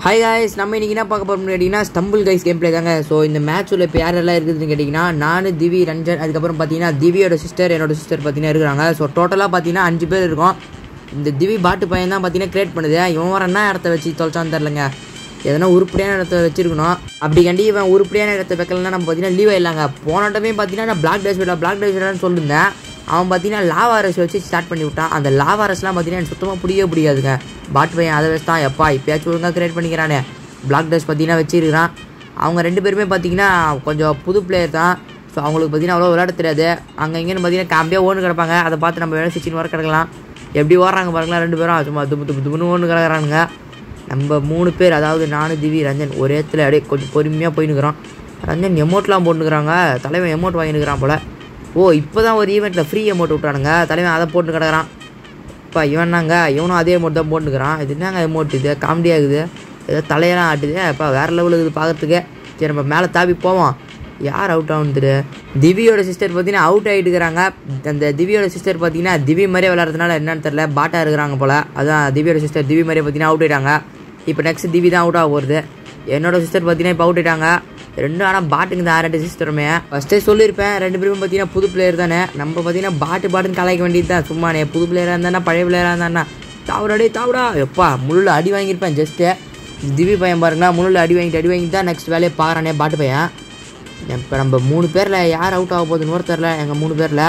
hi guys நம்ம இன்னைக்கு என்ன பார்க்க போகிறோம்னு கேட்டிங்கன்னா ஸ்டம்பிள் கைஸ் கேம் பிளே தாங்க ஸோ இந்த மேட்ச்சில் இப்போ யாரெல்லாம் இருக்குதுன்னு கேட்டிங்கன்னா நான் திவி ரஞ்சன் அதுக்கப்புறம் பார்த்தீங்கன்னா திவியோட சிஸ்டர் என்னோட சிஸ்டர் பார்த்தீங்கன்னா இருக்கிறாங்க ஸோ டோட்டலாக பார்த்தீங்கன்னா அஞ்சு பேர் இருக்கோம் இந்த திவி பாட்டு பையன் தான் பார்த்தீங்கன்னா கிரியேட் பண்ணுது இவன் வர என்ன இடத்த வச்சு தொலைச்சான்னு தெரிலங்க எதனா உருப்படியான இடத்த வச்சிருக்கணும் அப்படி கண்டி இவன் உருப்படியான இடத்த வைக்கலன்னா நம்ம பார்த்தீங்கன்னா லீவ் ஆயிடலாங்க போன டைமே பார்த்தீங்கன்னா நான் பிளாக் டேஸ் விடலாம் பிளாக் டேஸ் விடலாம்னு சொல்லியிருந்தேன் அவன் பார்த்தீங்கன்னா லாவா ரஸ் வச்சு ஸ்டார்ட் பண்ணி விட்டான் அந்த லாவா ரஸ்லாம் பார்த்தீங்கன்னா எனக்கு சுத்தமாக பிடிக்கவே பிடிக்காதுங்க பாட் பையன் அதை வச்சு தான் எப்பா இப்போயாச்சும் ஒழுங்காக கிரியேட் பண்ணிக்கிறானே பிளாக் டேஸ் பார்த்தீங்கன்னா வச்சிருக்கிறான் அவங்க ரெண்டு பேருமே பார்த்தீங்கன்னா கொஞ்சம் புது பிளேயர் தான் ஸோ அவங்களுக்கு பார்த்தீங்கன்னா அவ்வளோ விளையாட தெரியாது அங்கே இங்கேன்னு பார்த்தீங்கன்னா காம்பியாக ஓடு கிடப்பாங்க அதை பார்த்து நம்ம வேலை சிக்ஸ்டின் வர கிடக்கலாம் எப்படி ஓடுறாங்க பாருங்களா ரெண்டு பேரும் சும்மா துப்பு துப்பு துப்புன்னு ஓடு கிடக்குறானுங்க நம்ம மூணு பேர் அதாவது நானு திவி ரஞ்சன் ஒரு இடத்துல அப்படியே கொஞ்சம் பொறுமையாக போயின்னுக்குறோம் ரஞ்சன் எமௌண்ட்லாம் போட்டுக்கிறாங்க தலைவன் எமௌண்ட் வாங்கினுக்கிறான் போல் ஓ இப்போ தான் ஒரு ஈவெண்ட்டில் ஃப்ரீ அமௌண்ட் விட்டானுங்க தலைவன் அதை போட்டு கிடக்குறான் இப்போ இவனாங்க இவனும் அதே அமௌண்ட் தான் போட்டுக்கிறான் இது என்னங்க அமௌண்ட் இது காமெடி ஆகுது ஏதோ தலையெல்லாம் ஆட்டுது இப்போ வேறு லெவலுக்கு இது பார்க்குறதுக்கு சரி நம்ம மேலே தாவி போவோம் யார் அவுட் ஆகுது திவியோட சிஸ்டர் பார்த்தீங்கன்னா அவுட் ஆகிட்டுக்கிறாங்க அந்த திவியோட சிஸ்டர் பார்த்தீங்கன்னா திவி மாதிரியே விளையாடுறதுனால என்னன்னு தெரில பாட்டா இருக்கிறாங்க போல் அதான் திவியோட சிஸ்டர் திவி மாதிரியே பார்த்தீங்கன்னா அவுட் ஆயிட்டாங்க இப்போ நெக்ஸ்ட் திவி தான் அவுட் ஆக போகிறது என்னோட சிஸ்டர் பார்த்தீங்கன்னா இப்போ அவுட் ஆயிட்டாங்க ரெண்டும் ஆனால் பாட்டுங்க தான் ரெண்டு சிஸ்டருமே ஃபஸ்ட்டே சொல்லியிருப்பேன் ரெண்டு பேரும் பார்த்தீங்கன்னா புது பிளேயர் தானே நம்ம பார்த்தீங்கன்னா பாட்டு பாட்டுன்னு கலாய்க்க வேண்டியது தான் சும்மானே புது பிளேயராக இருந்தானா பழைய பிளேயராக இருந்தானா தாவடாடே தாவடா எப்பா முள்ளில் அடி வாங்கியிருப்பேன் ஜஸ்ட்டு திவி பையன் பாருங்களா முள்ளில் அடி வாங்கிட்டு அடி வாங்கிட்டு தான் நெக்ஸ்ட் வேலையை பார்க்குறானே பாட்டு பையன் இப்போ நம்ம மூணு பேரில் யார் அவுட் ஆக போகுதுன்னு கூட தெரில எங்கள் மூணு பேரில்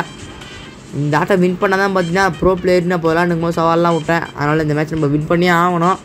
இந்த ஆட்டம் வின் பண்ணால் தான் பார்த்தீங்கன்னா ப்ரோ பிளேயர்னு இப்போ விளாண்டுக்கும் போது சவால்லாம் விட்டேன் அதனால் இந்த மேட்ச் நம்ம வின் பண்ணியே ஆகணும்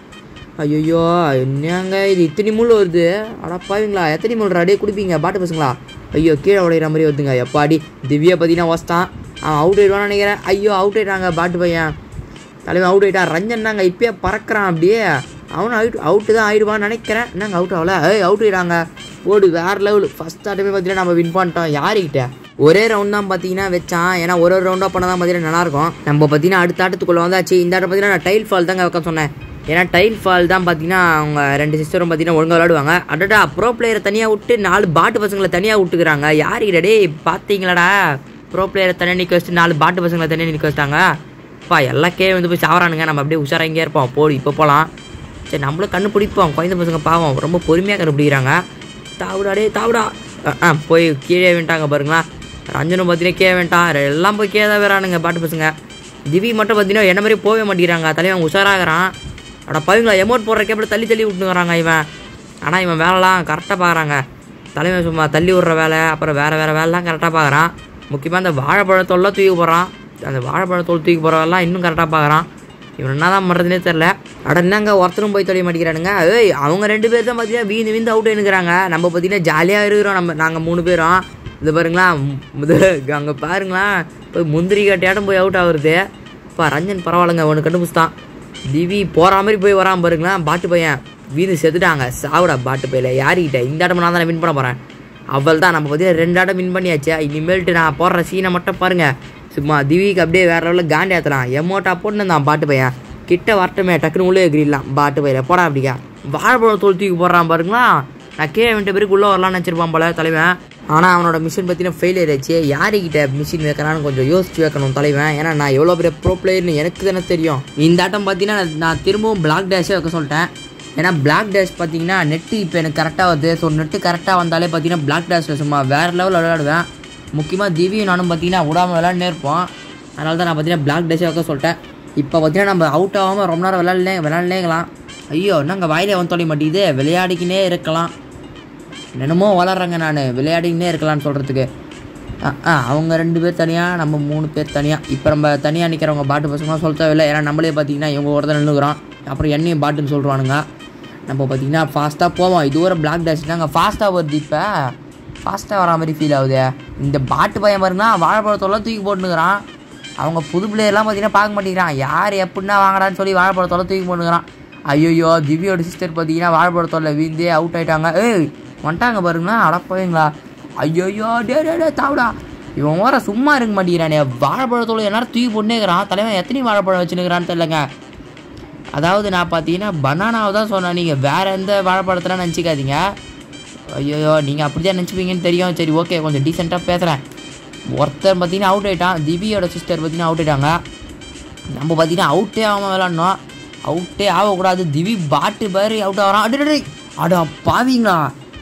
ஐயோ என்னங்க இது இத்தனை முள் வருது அடா பாவீங்களா எத்தனை முள் அடியே குடிப்பீங்க பாட்டு பசங்களா ஐயோ கீழே உடையிற மாதிரி வருதுங்க எப்பாடி திவ்யா பார்த்தீங்கன்னா வஸ்தான் அவன் அவுட் ஆயிடுவான்னு நினைக்கிறேன் ஐயோ அவுட் ஆயிட்டாங்க பாட்டு பையன் தலைவன் அவுட் ஆயிட்டான் ரஞ்சன் நாங்கள் இப்பயே பறக்கிறான் அப்படியே அவனும் அவுட் அவுட்டு தான் ஆயிடுவான்னு நினைக்கிறேன் நாங்கள் அவுட் ஆகல ஏய் அவுட் ஆயிட்டாங்க ஓடு வேறு லெவல் ஃபஸ்ட் ஆட்டமே பார்த்தீங்கன்னா நம்ம வின் பண்ணிட்டோம் யாருக்கிட்ட ஒரே ரவுண்ட் தான் பார்த்தீங்கன்னா வச்சான் ஏன்னா ஒரு ஒரு ரவுண்டாக பண்ணால் தான் பார்த்தீங்கன்னா நல்லாயிருக்கும் நம்ம பார்த்தீங்கன்னா அடுத்த ஆட்டத்துக்குள்ளே வந்தாச்சு இந்த ஆட்டம் பார்த்தீங்கன்னா நான் டைல் ஃபால் தாங்க வைக்க சொன்னேன் ஏன்னா டைல் ஃபால் தான் பார்த்தீங்கன்னா அவங்க ரெண்டு சிஸ்டரும் பார்த்தீங்கன்னா ஒழுங்காக விளாடுவாங்க அடடா ப்ரோ பிளேயரை தனியாக விட்டு நாலு பாட்டு பசங்களை தனியாக விட்டுக்கிறாங்க யாருக்கிட்ட டேய் பார்த்தீங்களாடா ப்ரோ பிளேயரை தனியாக நிற்க வச்சுட்டு நாலு பாட்டு பசங்களை தனியாக நிற்க வச்சிட்டாங்க அப்பா எல்லாம் கே வந்து போய் சாவறானுங்க நம்ம அப்படியே உஷாராக இங்கே இருப்போம் போடு இப்போ போகலாம் சரி நம்மளும் கண்ணு பிடிப்போம் குழந்தை பசங்க பாவம் ரொம்ப பொறுமையாக கண்டுபிடிக்கிறாங்க தாவுடாடே தாவுடா அஹ், அஹ், போய் கீழே வேண்டாங்க பாருங்களா ரஞ்சனும் பார்த்தீங்கன்னா கீழே வேண்டாம் எல்லாம் போய் கீழே தான் வேறானுங்க பாட்டு பசங்க திவி மட்டும் பார்த்தீங்கன்னா என்ன மாதிரி போகவே மாட்டேங்கிறாங்க தலைவன் உஷாராகிறான் அட பவிங்களா எமௌண்ட் போடுறக்கே அப்படி தள்ளி தள்ளி விட்டுங்கிறாங்க இவன் ஆனால் இவன் வேலைலாம் கரெக்டாக பார்க்குறாங்க தலைவன் சும்மா தள்ளி விட்ற வேலை அப்புறம் வேறு வேறு வேலைலாம் கரெக்டாக பார்க்குறான் முக்கியமாக அந்த வாழைப்பழத்தோல்லாம் தூக்கி போகிறான் அந்த வாழைப்பழத்தோல் தூக்கி போகிறவெல்லாம் இன்னும் கரெக்டாக பார்க்குறான் இவன் என்ன தான் பண்ணுறதுனே தெரில அட என்னங்க ஒருத்தரும் போய் தொலைய மாட்டேங்கிறானுங்க ஏய் அவங்க ரெண்டு பேர் தான் பார்த்தீங்கன்னா வீந்து வீந்து அவுட் இருக்கிறாங்க நம்ம பார்த்தீங்கன்னா ஜாலியாக இருக்கிறோம் நம்ம நாங்கள் மூணு பேரும் இது பாருங்களா அங்கே பாருங்களா போய் முந்திரி கட்டையாட்டம் போய் அவுட் ஆகுறது இப்போ ரஞ்சன் பரவாயில்லைங்க ஒன்று கண்டுபிடிச்சிட்டான் திவி போகிற மாதிரி போய் வரான் பாருங்களேன் பாட்டு பையன் வீந்து செத்துட்டாங்க சாவுடா பாட்டு பையில யாருக்கிட்ட இந்த ஆட்டம் நான் தானே வின் பண்ண போகிறேன் அவள் தான் நம்ம பார்த்தீங்கன்னா ரெண்டு ஆட்டம் வின் பண்ணியாச்சு இனிமேல்ட்டு நான் போடுற சீனை மட்டும் பாருங்க சும்மா திவிக்கு அப்படியே வேற லெவலில் காண்டி ஏற்றலாம் எமோட்டா போட்டு தான் பாட்டு பையன் கிட்ட வரட்டுமே டக்குன்னு உள்ளே எகிரிடலாம் பாட்டு பையில போடா அப்படிக்கா வாழைப்பழம் தோல் தூக்கி போடுறான் பாருங்களா நான் கே வந்துட்டு பிறகு உள்ளே வரலாம்னு நினச்சிருப்பான் போல தலைவன் ஆனால் அவனோட மிஷின் பார்த்தீங்கன்னா ஃபெயிலியர் ஆச்சு யாருக்கிட்ட மிஷின் வைக்கிறான்னு கொஞ்சம் யோசிச்சு வைக்கணும் தலைவன் ஏன்னா நான் எவ்வளோ பெரிய ப்ரோ பிளேயர்னு எனக்கு தானே தெரியும் இந்த ஆட்டம் பார்த்தீங்கன்னா நான் நான் திரும்பவும் பிளாக் டேஷே வைக்க சொல்லிட்டேன் ஏன்னா பிளாக் டேஷ் பார்த்தீங்கன்னா நெட்டு இப்போ எனக்கு கரெக்டாக வருது ஸோ நெட்டு கரெக்டாக வந்தாலே பார்த்தீங்கன்னா பிளாக் டேஷில் சும்மா வேறு லெவலில் விளையாடுவேன் முக்கியமாக திவியும் நானும் பார்த்தீங்கன்னா விடாமல் விளையாடுனே இருப்போம் அதனால தான் நான் பார்த்தீங்கன்னா பிளாக் டேஷே வைக்க சொல்லிட்டேன் இப்போ பார்த்தீங்கன்னா நம்ம அவுட் ஆகாமல் ரொம்ப நேரம் விளையாடலே விளையாடலேங்கலாம் ஐயோ என்னங்க வாயிலே வந்து தொலை மாட்டேங்குது விளையாடிக்கினே இருக்கலாம் என்னமோ வளர்றேங்க நான் விளையாடிக்கினே இருக்கலாம்னு சொல்கிறதுக்கு ஆ ஆ அவங்க ரெண்டு பேர் தனியாக நம்ம மூணு பேர் தனியாக இப்போ நம்ம தனியாக நிற்கிறவங்க பாட்டு பசங்க சொல்ல தேவையில்லை ஏன்னா நம்மளே பார்த்தீங்கன்னா இவங்க ஒருத்தர் நின்றுக்கிறோம் அப்புறம் என்னையும் பாட்டுன்னு சொல்கிறானுங்க நம்ம பார்த்தீங்கன்னா ஃபாஸ்ட்டாக போவோம் இது ஒரு பிளாக் டேஷ் தாங்க ஃபாஸ்ட்டாக வருது இப்போ ஃபாஸ்ட்டாக வரா மாதிரி ஃபீல் ஆகுது இந்த பாட்டு பையன் பாருங்கன்னா வாழைப்பழத்தோலாம் தூக்கி போட்டுனுக்குறான் அவங்க புது பிளேயர்லாம் பார்த்தீங்கன்னா பார்க்க மாட்டேங்கிறான் யார் எப்படின்னா வாங்கடான்னு சொல்லி வாழைப்பழத்தோல தூக்கி போட்டுக்கிறான் ஐயோ திவ்யோட சிஸ்டர் பார்த்தீங்கன்னா வாழைப்பழத்தோல வீந்தே அவுட் ஆயிட்டாங்க ஏய் வந்துட்டாங்க பாருங்களா அடப்போவீங்களா ஐயோயோ டே டே டே தாவுடா இவன் வர சும்மா இருக்க மாட்டேங்கிறானே வாழைப்பழத்தோட எல்லாரும் தூக்கி போட்டுனேக்கிறான் தலைவன் எத்தனை வாழைப்பழம் வச்சுனுக்கிறான்னு தெரியலங்க அதாவது நான் பார்த்தீங்கன்னா பனானாவை தான் சொன்னேன் நீங்கள் வேறு எந்த வாழைப்பழத்தெல்லாம் நினச்சிக்காதீங்க ஐயோ நீங்கள் அப்படி தான் நினச்சிப்பீங்கன்னு தெரியும் சரி ஓகே கொஞ்சம் டீசெண்டாக பேசுகிறேன் ஒருத்தர் பார்த்தீங்கன்னா அவுட் ஆயிட்டான் திவியோட சிஸ்டர் பார்த்தீங்கன்னா அவுட் ஆயிட்டாங்க நம்ம பார்த்தீங்கன்னா அவுட்டே ஆகாமல் விளாட்னோம் அவுட்டே ஆகக்கூடாது திவி பாட்டு பாரு அவுட் ஆகிறான் அடடே அடா பாவீங்களா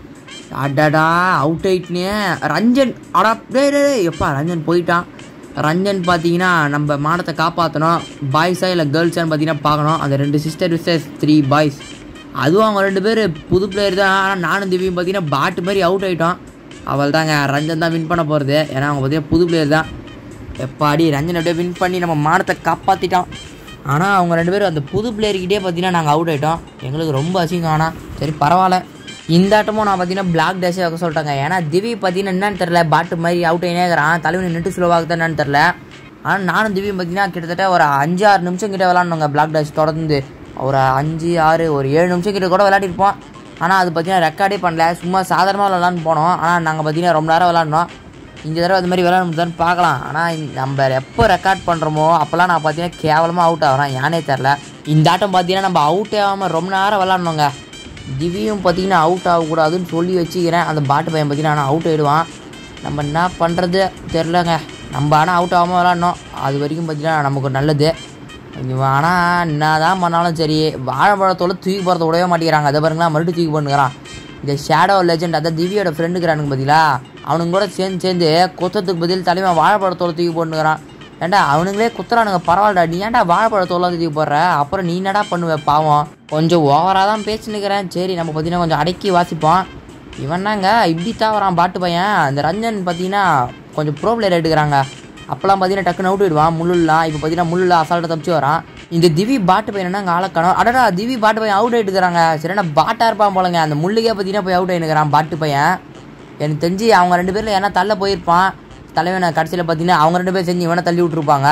அடடா அவுட் ஆயிட்டுனே ரஞ்சன் அடா டே டே எப்பா ரஞ்சன் போயிட்டான் ரஞ்சன் பார்த்தீங்கன்னா நம்ம மானத்தை காப்பாற்றணும் பாய்ஸா இல்லை கேர்ள்ஸான்னு பார்த்தீங்கன்னா பார்க்கணும் அந்த ரெண்டு சிஸ்டர் விசஸ் த்ரீ பாய்ஸ் அதுவும் அவங்க ரெண்டு பேர் புது பிளேயர் தான் ஆனால் நானும் திவியும் பார்த்தீங்கன்னா பாட்டு மாதிரி அவுட் ஆகிட்டோம் அவள் தாங்க ரஞ்சன் தான் வின் பண்ண போகிறது ஏன்னா அவங்க பார்த்தீங்கன்னா புது பிளேயர் தான் எப்பாடி ரஞ்சன் அப்படியே வின் பண்ணி நம்ம மானத்தை காப்பாற்றிட்டோம் ஆனால் அவங்க ரெண்டு பேரும் அந்த புது பிளேயர்கிட்டே பார்த்தீங்கன்னா நாங்கள் அவுட் ஆகிட்டோம் எங்களுக்கு ரொம்ப அசிங்கம் ஆனால் சரி பரவாயில்ல இந்த ஆட்டமும் நான் பார்த்தீங்கன்னா பிளாக் டேஸே வைக்க சொல்லிட்டாங்க ஏன்னா திவி பார்த்தீங்கன்னா என்னன்னு தெரில பாட்டு மாதிரி அவுட் ஆகினேங்கிறான் தலைவன் நின்று ஸ்லோவாக என்னன்னு தெரில ஆனால் நானும் திவியும் பார்த்தீங்கன்னா கிட்டத்தட்ட ஒரு அஞ்சு ஆறு நிமிஷம் கிட்ட விளாட்ணுங்க பிளாக் டேஸ் தொடர்ந்து ஒரு அஞ்சு ஆறு ஒரு ஏழு நிமிஷம் கிட்ட கூட விளையாடிருப்போம் ஆனால் அது பார்த்தீங்கன்னா ரெக்கார்டே பண்ணல சும்மா சாதாரணமாக விளாட்லான்னு போனோம் ஆனால் நாங்கள் பார்த்தீங்கன்னா ரொம்ப நேரம் விளாட்னோம் இந்த தடவை அது மாதிரி விளையாட முடியுதான்னு பார்க்கலாம் ஆனால் நம்ம எப்போ ரெக்கார்ட் பண்ணுறோமோ அப்போல்லாம் நான் பார்த்தீங்கன்னா கேவலமாக அவுட் ஆகிறேன் ஏனே தெரில இந்த ஆட்டம் பார்த்தீங்கன்னா நம்ம அவுட் ஆகாமல் ரொம்ப நேரம் விளாட்ணுங்க திவியும் பார்த்தீங்கன்னா அவுட் ஆகக்கூடாதுன்னு சொல்லி வச்சுக்கிறேன் அந்த பாட்டு பையன் பார்த்தீங்கன்னா ஆனால் அவுட் ஆகிடுவான் நம்ம என்ன பண்ணுறது தெரிலங்க நம்ம ஆனால் அவுட் ஆகாமல் விளாட்னோம் அது வரைக்கும் பார்த்தீங்கன்னா நமக்கு நல்லது இவன் ஆனால் என்ன தான் பண்ணாலும் சரி வாழைப்பழத்தோட தூக்கி போகிறத விடவே மாட்டேங்கிறாங்க அதை பாருங்களா மறுபடியும் தூக்கி பண்ணுறான் இந்த ஷேடோ லெஜெண்ட் அதான் திவ்யோட ஃப்ரெண்டுக்கிறானுங்க பார்த்தீங்களா அவனுங்க கூட சேர்ந்து சேர்ந்து குத்தத்துக்கு பதில் தலைவன் வாழைப்பழத்தோட தூக்கி போட்டுக்கிறான் ஏன்டா அவனுங்களே குத்துறானுங்க பரவாயில்லடா நீ ஏன்டா வாழைப்பழத்தோட தூக்கி போடுற அப்புறம் நீ என்னடா பண்ணுவ பாவம் கொஞ்சம் ஓவராக தான் பேசினுக்கிறேன் சரி நம்ம பார்த்தீங்கன்னா கொஞ்சம் அடக்கி வாசிப்போம் இவனாங்க இப்படி தான் வரான் பாட்டு பையன் அந்த ரஞ்சன் பார்த்தீங்கன்னா கொஞ்சம் ப்ரோ பிளேயர் எடுக்கிறாங்க அப்போலாம் பார்த்தீங்கன்னா டக்குன்னு அவுட் விடுவான் முள்ளுலாம் இப்போ பார்த்தீங்கன்னா முள்ளில் அசால்ட்டை தப்பிச்சு வரான் இந்த திவி பாட்டு பையன் அங்கே ஆளக்கணும் அடடா திவி பாட்டு பையன் அவுட் ஆகிட்டுக்கிறாங்க சரிண்ணா பாட்டாக இருப்பான் போலங்க அந்த முள்ளுக்கே பார்த்தீங்கன்னா போய் அவுட் ஆகினுக்கிறான் பாட்டு பையன் எனக்கு தெரிஞ்சு அவங்க ரெண்டு பேரில் ஏன்னா தள்ள போயிருப்பான் தலைவனை கடைசியில் பார்த்தீங்கன்னா அவங்க ரெண்டு பேர் செஞ்சு இவனை தள்ளி விட்ருப்பாங்க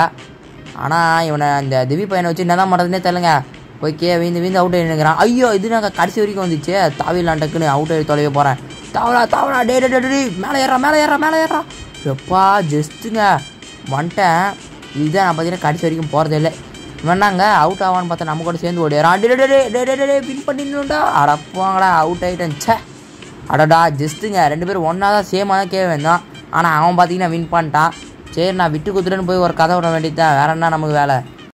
ஆனால் இவனை இந்த திவி பையனை வச்சு என்ன தான் பண்ணுறதுனே தெரியலங்க போய் கே வீந்து வீந்து அவுட் ஆகினுக்கிறான் ஐயோ இது நாங்கள் கடைசி வரைக்கும் வந்துச்சு தாவிலாம் டக்குன்னு அவுட் ஆகி தொலைய போகிறேன் தாவலா தாவலா டே டே டே, டே மேலே ஏறா மேலே ஏறா மேலே ஏறா எப்பா ஜஸ்ட்டுங்க வந்துட்டேன் இதுதான் நான் பார்த்தீங்கன்னா கடைசி வரைக்கும் போகிறதே இல்லை வேணாங்க அவுட் ஆவான்னு பார்த்தா நம்ம கூட சேர்ந்து ஓடிடுறான் டே டே டே டே டே டே டே வின் பண்ணிடணும்டா அடப்பாங்களா அவுட் ஆகிட்டேன் ச்சே அடடா ஜஸ்ட்டுங்க ரெண்டு பேரும் ஒன்றா தான் சேமாக தான் கேட்க வேண்டாம் ஆனால் அவன் பார்த்தீங்கன்னா வின் பண்ணிட்டான் சரி நான் விட்டு குத்துறேன்னு போய் ஒரு கதை விட வேண்டியது தான் வேற என்ன நமக்கு வேலை